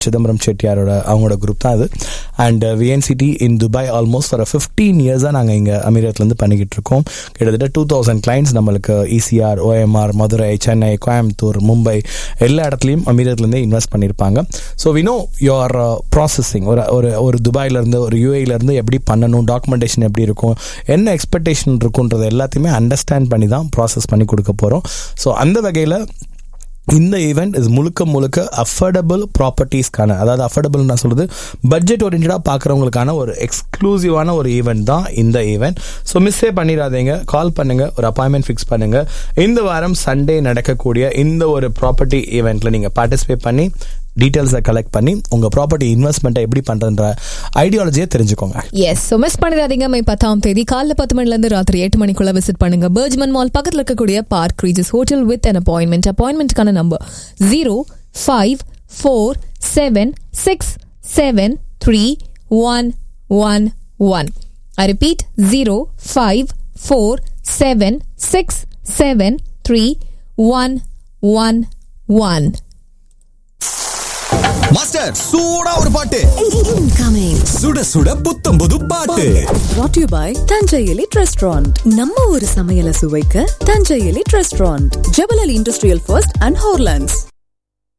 சிதம்பரம் செட்டியாரோட அவங்களோட குரூப் தான் அது and VNCT in Dubai almost ஒரு ஃபிஃப்டீன் இயர்ஸாக நாங்கள் இங்கே அமீரத்லேருந்து பண்ணிக்கிட்டு இருக்கோம் கிட்டத்தட்ட டூ தௌசண்ட் கிளைண்ட்ஸ் நம்மளுக்கு இசிஆர் ஓஎம்ஆர் மதுரை சென்னை கோயம்புத்தூர் மும்பை எல்லா இடத்துலையும் அமீரத்லேருந்தே இன்வெஸ்ட் பண்ணியிருப்பாங்க so we know your processing ஒரு ஒரு ஒரு துபாயிலேருந்து ஒரு யூஏலேருந்து எப்படி பண்ணணும் டாக்குமெண்டேஷன் எப்படி இருக்கும் என்ன எக்ஸ்பெக்டேஷன் இருக்குன்றது எல்லாத்தையுமே அண்டர்ஸ்டாண்ட் பண்ணி தான் ப்ராசஸ் பண்ணி கொடுக்க போகிறோம் ஸோ அந்த வகையில் இந்த ஈவெண்ட் இது முழுக்க முழுக்க அஃபோர்டபுள் ப்ராப்பர்ட்டிஸ்க்கான அதாவது அஃபோர்டபுள் நான் சொல்றது பட்ஜெட் ஓரியன்டாக பார்க்குறவங்களுக்கான ஒரு எக்ஸ்க்ளூசிவான ஒரு ஈவெண்ட் தான் இந்த ஈவெண்ட் ஸோ மிஸ்ஸே பண்ணிடாதீங்க கால் பண்ணுங்க ஒரு அப்பாயின்மெண்ட் ஃபிக்ஸ் பண்ணுங்க இந்த வாரம் சண்டே நடக்கக்கூடிய இந்த ஒரு ப்ராப்பர்ட்டி ஈவெண்ட்ல நீங்க பார்ட்டிசிபேட் பண்ணி டீட்டெயில்ஸை கலெக்ட் பண்ணி உங்க ப்ராப்பர்ட்டி இன்வெஸ்ட்மெண்ட்டை எப்படி பண்றன்ற ஐடியாலஜியை தெரிஞ்சுக்கோங்க எஸ் ஸோ மிஸ் பண்ணிடாதீங்க மே பத்தாம் தேதி காலைல பத்து மணில இருந்து ராத்திரி எட்டு மணிக்குள்ள விசிட் பண்ணுங்க பர்ஜ்மன் மால் பக்கத்துல இருக்கக்கூடிய park Regis hotel with an appointment அப்பாயின்மெண்ட்கான number zero five four seven six seven three one one one I repeat zero five four seven six seven three one one one Master சூடா ஒரு பாட்டு Incoming. சுட சுட புத்தம் புது பாட்டு Brought to you by Thanjai elite restaurant நம்ம ஒரு சமையலை சுவைக்க Thanjai elite restaurant Jebel Ali industrial first and ஹோர்லாண்ட்ஸ்